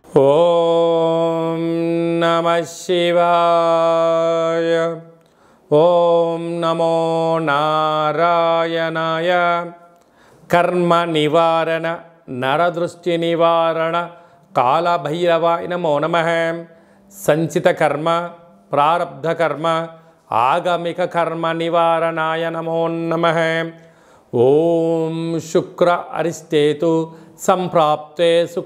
ఓం నమ శివాయ ఓం నమో నారాయణాయ కర్మ నివారణ నరదృష్టి నివారణ కాళభైరవాయ నమో నమ సంచిత కర్మ ప్రారబ్ధ కర్మ ఆగమిక కర్మ నివారణాయ నమో నమ ఓం శుక్ర అరిష్టేతు సంప్రాప్తే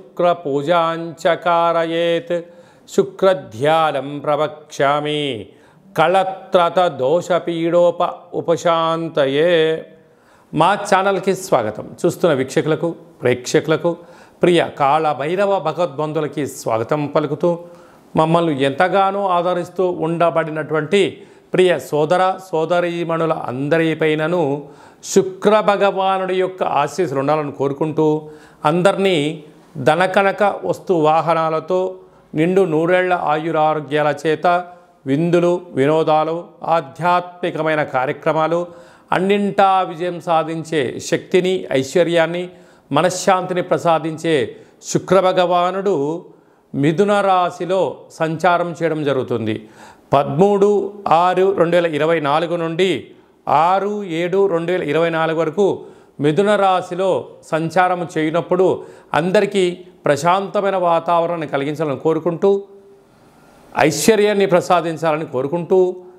శుక్రపూజాంచకారయేత్ శుక్రధ్యానం ప్రవక్ష్యామి కళత్రత దోషపీడోప ఉపశాంతయే మా ఛానల్కి స్వాగతం చూస్తున్న వీక్షకులకు ప్రేక్షకులకు ప్రియ కాళ భైరవ భగవద్బంధులకి స్వాగతం పలుకుతూ మమ్మల్ని ఎంతగానో ఆదరిస్తూ ఉండబడినటువంటి ప్రియ సోదర సోదరీమణుల అందరిపైనను శుక్ర భగవానుడి యొక్క ఆశీస్సులు ఉండాలని కోరుకుంటూ అందరినీ ధనకనక వస్తు వాహనాలతో నిండు నూరేళ్ల ఆయురారోగ్యాల చేత విందులు వినోదాలు ఆధ్యాత్మికమైన కార్యక్రమాలు అన్నింటా విజయం సాధించే శక్తిని ఐశ్వర్యాన్ని మనశ్శాంతిని ప్రసాదించే శుక్ర భగవానుడు మిథున రాశిలో సంచారం చేయడం జరుగుతుంది పదమూడు ఆరు రెండు వేల ఇరవై నాలుగు నుండి ఆరు ఏడు రెండు వేల ఇరవై నాలుగు వరకు మిథున రాశిలో సంచారం చేయనప్పుడు అందరికీ ప్రశాంతమైన వాతావరణాన్ని కలిగించాలని కోరుకుంటూ ఐశ్వర్యాన్ని ప్రసాదించాలని కోరుకుంటూ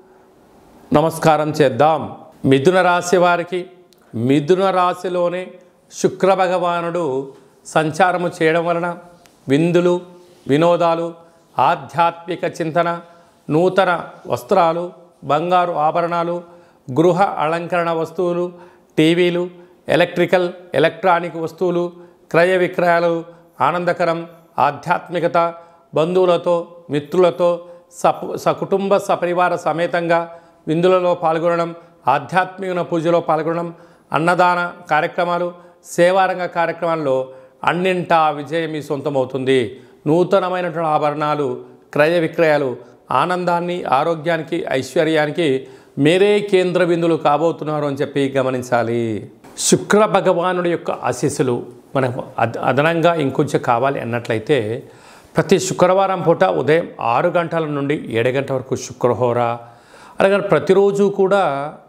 నమస్కారం చేద్దాం మిథున రాశి వారికి మిథున రాశిలోనే శుక్ర భగవానుడు సంచారము చేయడం వలన విందులు వినోదాలు ఆధ్యాత్మిక చింతన నూతన వస్త్రాలు బంగారు ఆభరణాలు గృహ అలంకరణ వస్తువులు టీవీలు ఎలక్ట్రికల్ ఎలక్ట్రానిక్ వస్తువులు క్రయ విక్రయాలు ఆనందకరం ఆధ్యాత్మికత బంధువులతో మిత్రులతో సపు సకుటుంబ సపరివార సమేతంగా విందులలో పాల్గొనడం ఆధ్యాత్మిక పూజలో పాల్గొనడం అన్నదాన కార్యక్రమాలు సేవారంగ కార్యక్రమాల్లో అన్నింటా విజయం మీ సొంతమవుతుంది నూతనమైనటువంటి ఆభరణాలు క్రయ విక్రయాలు ఆనందాన్ని ఆరోగ్యానికి ఐశ్వర్యానికి మీరే కేంద్ర బిందులు కాబోతున్నారు అని చెప్పి గమనించాలి శుక్ర భగవానుడి యొక్క ఆశీస్సులు మనకు అద్ అదనంగా ఇంకొంచెం కావాలి అన్నట్లయితే ప్రతి శుక్రవారం పూట ఉదయం ఆరు గంటల నుండి ఏడు గంటల వరకు శుక్రహోర అలాగే ప్రతిరోజు కూడా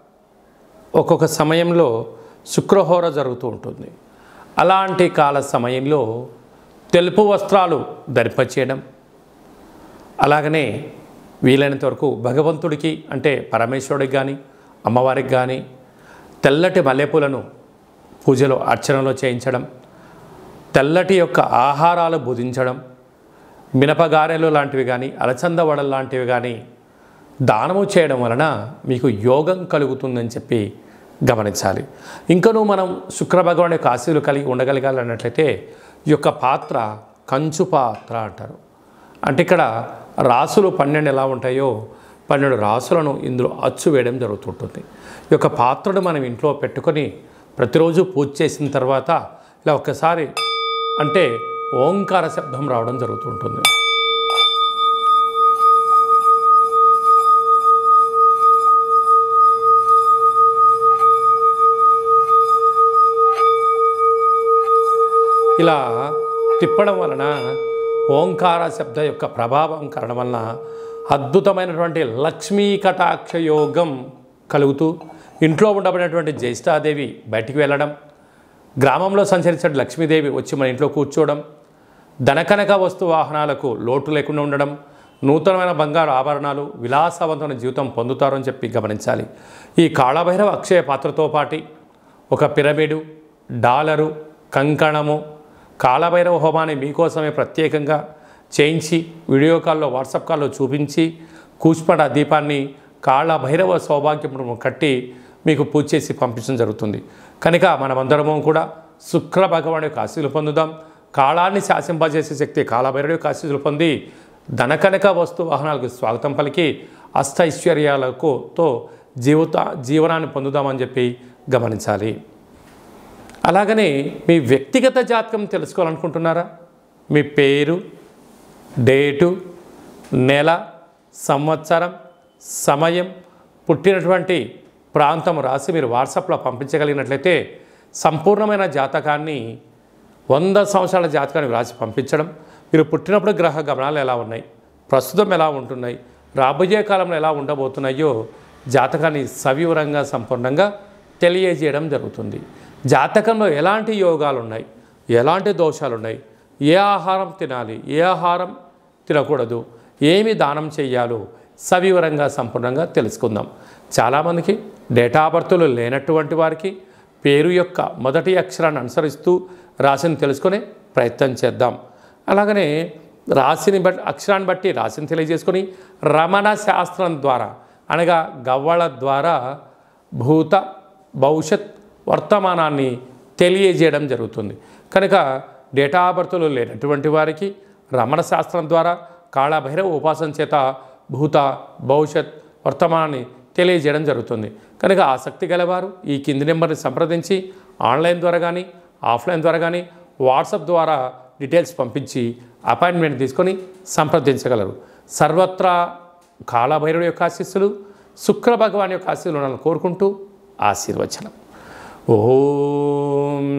ఒక్కొక్క సమయంలో శుక్రహోర జరుగుతూ ఉంటుంది అలాంటి కాల సమయంలో తెలుపు వస్త్రాలు ధరింపచేయడం అలాగనే వీలైనంత వరకు భగవంతుడికి అంటే పరమేశ్వరుడికి కానీ అమ్మవారికి కానీ తెల్లటి మల్లెపూలను పూజలో అర్చనలో చేయించడం తెల్లటి యొక్క ఆహారాలు భుజించడం మినపగారెలు లాంటివి కానీ అలచంద వడలు లాంటివి కానీ దానము చేయడం వలన మీకు యోగం కలుగుతుందని చెప్పి గమనించాలి ఇంకనూ మనం శుక్ర భగవాన్ యొక్క ఆశీలు కలిగి ఉండగలగాలి అన్నట్లయితే ఈ యొక్క పాత్ర కంచు పాత్ర అంటారు అంటే ఇక్కడ రాసులు పన్నెండు ఎలా ఉంటాయో పన్నెండు రాసులను ఇందులో అచ్చు వేయడం జరుగుతుంటుంది ఈ యొక్క పాత్రను మనం ఇంట్లో పెట్టుకొని ప్రతిరోజు పూజ చేసిన తర్వాత ఇలా ఒక్కసారి అంటే ఓంకార శబ్దం రావడం జరుగుతుంటుంది ఇలా తిప్పడం వలన ఓంకార శబ్ద యొక్క ప్రభావం కారణం వలన అద్భుతమైనటువంటి లక్ష్మీ కటాక్ష యోగం కలుగుతూ ఇంట్లో ఉండబడినటువంటి జ్యేష్ఠాదేవి బయటికి వెళ్ళడం గ్రామంలో సంచరించిన లక్ష్మీదేవి వచ్చి మన ఇంట్లో కూర్చోవడం ధనకనక వస్తు వాహనాలకు లోటు లేకుండా ఉండడం నూతనమైన బంగారు ఆభరణాలు విలాసవంతమైన జీవితం పొందుతారని చెప్పి గమనించాలి ఈ కాళభైరవ అక్షయ పాత్రతో పాటి ఒక పిరమిడు డాలరు కంకణము కాళభైరవ హోమాన్ని మీకోసమే ప్రత్యేకంగా చేయించి వీడియో కాల్లో వాట్సాప్ కాల్లో చూపించి కూచిపడ దీపాన్ని కాళభైరవ సౌభాగ్యమును కట్టి మీకు పూజ చేసి పంపించడం జరుగుతుంది కనుక మనమందరము కూడా శుక్ర భగవాన్ యొక్క ఆశీలు పొందుదాం కాళాన్ని శాసింపజేసే శక్తి కాళభైరవ యొక్క ఆశీస్సులు పొంది ధనకనక వస్తు వాహనాలకు స్వాగతం పలికి అష్టైశ్వర్యాలకు తో జీవిత జీవనాన్ని పొందుదామని చెప్పి గమనించాలి అలాగనే మీ వ్యక్తిగత జాతకం తెలుసుకోవాలనుకుంటున్నారా మీ పేరు డేటు నెల సంవత్సరం సమయం పుట్టినటువంటి ప్రాంతం రాసి మీరు వాట్సాప్లో పంపించగలిగినట్లయితే సంపూర్ణమైన జాతకాన్ని వంద సంవత్సరాల జాతకాన్ని వ్రాసి పంపించడం మీరు పుట్టినప్పుడు గ్రహ గమనాలు ఎలా ఉన్నాయి ప్రస్తుతం ఎలా ఉంటున్నాయి రాబోయే కాలంలో ఎలా ఉండబోతున్నాయో జాతకాన్ని సవివరంగా సంపూర్ణంగా తెలియజేయడం జరుగుతుంది జాతకంలో ఎలాంటి యోగాలు ఉన్నాయి ఎలాంటి దోషాలు ఉన్నాయి ఏ ఆహారం తినాలి ఏ ఆహారం తినకూడదు ఏమి దానం చేయాలో సవివరంగా సంపూర్ణంగా తెలుసుకుందాం చాలామందికి డేటా బర్తులు లేనటువంటి వారికి పేరు యొక్క మొదటి అక్షరాన్ని అనుసరిస్తూ రాశిని తెలుసుకునే ప్రయత్నం చేద్దాం అలాగనే రాశిని బట్టి అక్షరాన్ని బట్టి రాశిని తెలియజేసుకొని రమణ శాస్త్రం ద్వారా అనగా గవ్వళ ద్వారా భూత భవిష్యత్ వర్తమానాన్ని తెలియజేయడం జరుగుతుంది కనుక డేటా బర్తులు లేనటువంటి వారికి రమణ శాస్త్రం ద్వారా కాళభైరవ ఉపాసన చేత భూత భవిష్యత్ వర్తమానాన్ని తెలియజేయడం జరుగుతుంది కనుక ఆసక్తి గలవారు ఈ కింది నెంబర్ని సంప్రదించి ఆన్లైన్ ద్వారా కానీ ఆఫ్లైన్ ద్వారా కానీ వాట్సాప్ ద్వారా డీటెయిల్స్ పంపించి అపాయింట్మెంట్ తీసుకొని సంప్రదించగలరు సర్వత్రా కాళభైరుడు యొక్క ఆశీస్సులు శుక్ర భగవాన్ యొక్క ఆశీస్సులు ఉండాలని కోరుకుంటూ ఆశీర్వచనం ఓం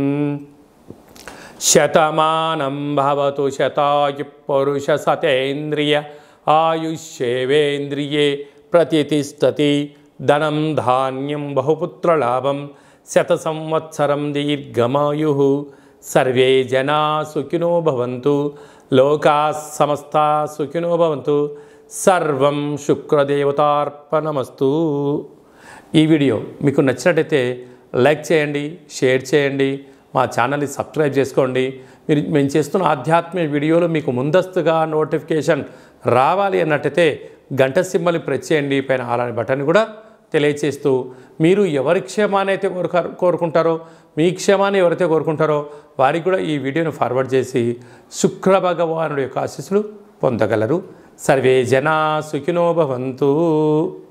శతమానం భవతు శతాయు పరుష సతేంద్రియ ఆయుష్యేవేంద్రియే ప్రతిష్టతి ధనం ధాన్యం బహుపుత్రలాభం శత సంవత్సరం దీర్ఘమాయు సర్వే జనా సుఖినో భవంతు లోకా సమస్తా సుఖినో భవంతు సర్వం శుక్రదేవతార్పణమస్తు ఈ వీడియో మీకు నచ్చినట్టయితే లైక్ చేయండి షేర్ చేయండి మా ఛానల్ని సబ్స్క్రైబ్ చేసుకోండి మీరు మేము చేస్తున్న ఆధ్యాత్మిక వీడియోలు మీకు ముందస్తుగా నోటిఫికేషన్ రావాలి అన్నట్టయితే గంట సింబల్ని ప్రెస్ చేయండి పైన అలాంటి బటన్ కూడా తెలియచేస్తూ మీరు ఎవరి క్షేమాన్ని అయితే కోరుక కోరుకుంటారో మీ క్షేమాన్ని ఎవరైతే కోరుకుంటారో వారికి కూడా ఈ వీడియోని ఫార్వర్డ్ చేసి శుక్ర భగవానుడి యొక్క ఆశీస్సులు పొందగలరు సర్వే జనా సుఖినో భవంతు